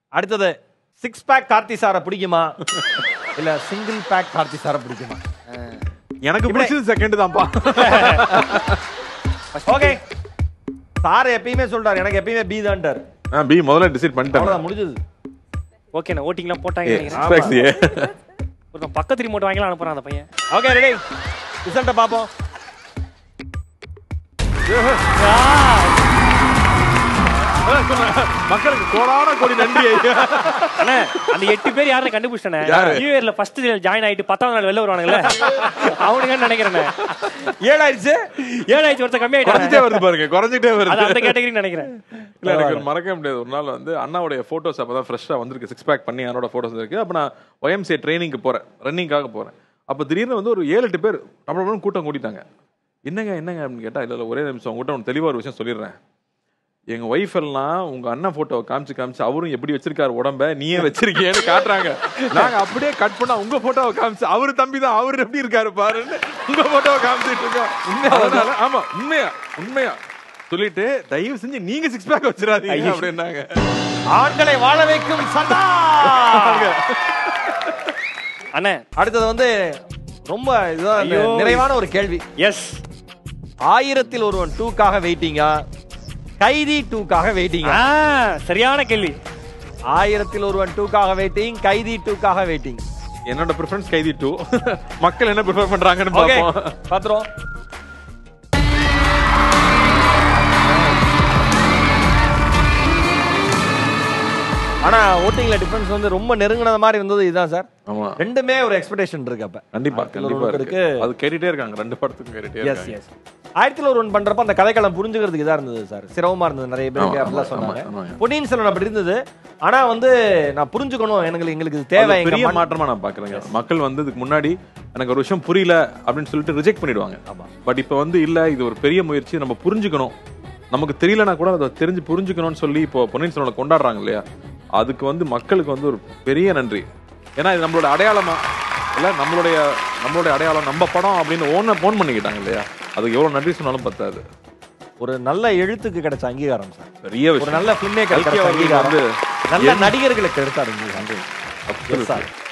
அடுத்தது six pack Karthi சாரை பிடிக்குமா இல்ல சிங்கிள் பேக் கார்த்தி சாரை பிடிக்குமா எனக்கு பிடிச்சது செகண்ட் தான்ப்பா ஓகே சார் எப்பயுமே சொல்றாரு எனக்கு எப்பயுமே பி தான்ட்டார் நான் பி முதல்ல டிசைட் பண்ணிட்டேன் அவ்வளவுதான் முடிஞ்சது ஓகேண்ணா ஓட்டிங்லாம் போட்டாங்க ஏ, நினைக்கிறேன். six packs ஏ. ஒருத்தன் பக்கத்து ரிமோட் வாங்கலாம் அனுப்புறான் அந்த பையன் ஓகே ரெடி ரிசல்ட்டை பார்ப்போம் மக்களுக்கு கோடான கோடி நன்றி ஐயா. அண்ணா அந்த எட்டு பேர் யாரும் கண்டுபிடிச்சேன் யாரு? நியூ இயர்ல ஃபர்ஸ்ட் ஜாயின் ஆயிட்டு பத்தாவது நாள் வெளில வருவானுங்களே அவனுங்க நினைக்கிறேன் ஏழாயிடுச்சு ஏழாயிரத்தி ஒருத்தன் கம்மி குறைஞ்சிட்டே ஆயிட்டான் வருது பாருங்க குறைஞ்சிட்டே அது அந்த வருது கேட்டகரி நினைக்கிறேன் இல்ல எனக்கு ஒரு மறக்க முடியாது ஒரு நாள் வந்து அண்ணாவுடைய போட்டோஸ் அப்பதான் ஃப்ரெஷ்ஷா வந்திருக்கு சிக்ஸ் பேக் பண்ணி அண்ணோட போட்டோஸ் இருக்கு அப்ப நான் ஒயம்சிஏ ட்ரைனிங்க்கு போறேன் ரன்னிங்காக போறேன் அப்ப திடீர்னு வந்து ஒரு ஏழு எட்டு பேர் நம்ம கூட்டம் கூட்டிட்டாங்க என்னங்க என்னங்க அப்படின்னு கேட்டா இல்ல இல்ல ஒரே நிமிஷம் உங்ககிட்ட ஒன்று தெளிவா ஒரு விஷயம் சொல்லிடுறேன் எங்க ஒய்ஃப் எல்லாம் உங்க அண்ணன் போட்டோவை காமிச்சு காமிச்சு அவரும் எப்படி வச்சிருக்காரு உடம்ப நீயே வச்சிருக்கியேன்னு காட்டுறாங்க நாங்க அப்படியே கட் பண்ணா உங்க போட்டோவை காமிச்சு அவரு தம்பி தான் அவரு எப்படி இருக்காரு பாருன்னு உங்க போட்டோவை காமிச்சிட்டு இருக்கோம் அதனால ஆமா உண்மையா உண்மையா சொல்லிட்டு தயவு செஞ்சு நீங்க சிக்ஸ் பேக் வச்சிடாதீங்க அப்படின்னாங்க ஆண்களை வாழ வைக்கும் சன்னா அண்ணே அடுத்தது வந்து ரொம்ப இதுதான் ஐயோ. நிறைவான ஒரு கேள்வி எஸ் ஆயிரத்தில் ஒருவன் டூக்காக வெயிட்டிங்கா கைதி டூக்காக வெயிட்டிங்கா சரியான கேள்வி ஆயிரத்தில் ஒருவன் டூக்காக வெயிட்டிங் கைதி டூக்காக வெயிட்டிங் என்னோட ப்ரிஃபரன்ஸ் கைதி டூ மக்கள் என்ன ப்ரிஃபர் பண்றாங்கன்னு ஓகே பார்ப்போம் பாத்துறோம் ஆனா ஓட்டிங்ல டிஃபரன்ஸ் வந்து ரொம்ப நெருங்கினது மாதிரி இருந்தது இதுதான் சார் ஆமா ரெண்டுமே ஒரு எக்ஸ்பெக்டேஷன் இருக்கு அப்ப கண்டிப்பா ஆயிரத்தில் கண்டிப்பா ஒருவன் இருக்கு அது கேட்டுட்டே இருக்காங்க ரெண்டு படத்துக்கும் கேட்டுட்டே எஸ் இருக்காங்க எஸ் ஆயிரத்தில் ஒருவன் பண்றப்ப அந்த கதைக்களம் புரிஞ்சுக்கிறதுக்கு இதா இருந்தது சார் சிரமமா இருந்தது நிறைய பேருக்கு ஆமா, அப்படிலாம் ஆமா, சொன்னாங்க ஆமா, ஆமா. பொன்னியின் செல்வன் அப்படி இருந்தது ஆனா வந்து நான் புரிஞ்சுக்கணும் எனக்கு எங்களுக்கு இது தேவை அது எங்க பெரிய மண்- மாற்றமா நான் பாக்குறேங்க மக்கள் வந்து இதுக்கு முன்னாடி எனக்கு ஒரு விஷயம் புரியல அப்படின்னு சொல்லிட்டு ரிஜெக்ட் பண்ணிடுவாங்க ஆமா. பட் இப்போ வந்து இல்ல இது ஒரு பெரிய முயற்சி நம்ம புரிஞ்சுக்கணும் நமக்கு தெரியலனா கூட அதை தெரிஞ்சு புரிஞ்சுக்கணும்னு சொல்லி இப்போ பொன்னியின் செல்வனை கொண்டாடுறாங்க இல்லையா அதுக்கு வந்து மக்களுக்கு வந்து ஒரு பெரிய நன்றி ஏன்னா இது நம்மளோட அடையாளமா இல்ல நம்மளுடைய நம்மளுடைய அடையாளம் நம்ம படம் அப்படின்னு ஓன போன் பண்ணிக்கிட்டாங்க இல்லையா அதுக்கு எவ்வளவு நன்றி சொன்னாலும் பத்தாது ஒரு நல்ல எழுத்துக்கு கிடைச்ச அங்கீகாரம் சார் பெரிய ஒரு விஷயம் நல்ல பிலிம் மேக்கர் கல்கி அவர்கள் அங்கீகாரம் வந்து நல்ல நடிகர்களுக்கு எடுத்தார் அங்கீகாரம் Absolutely. Yes, sir.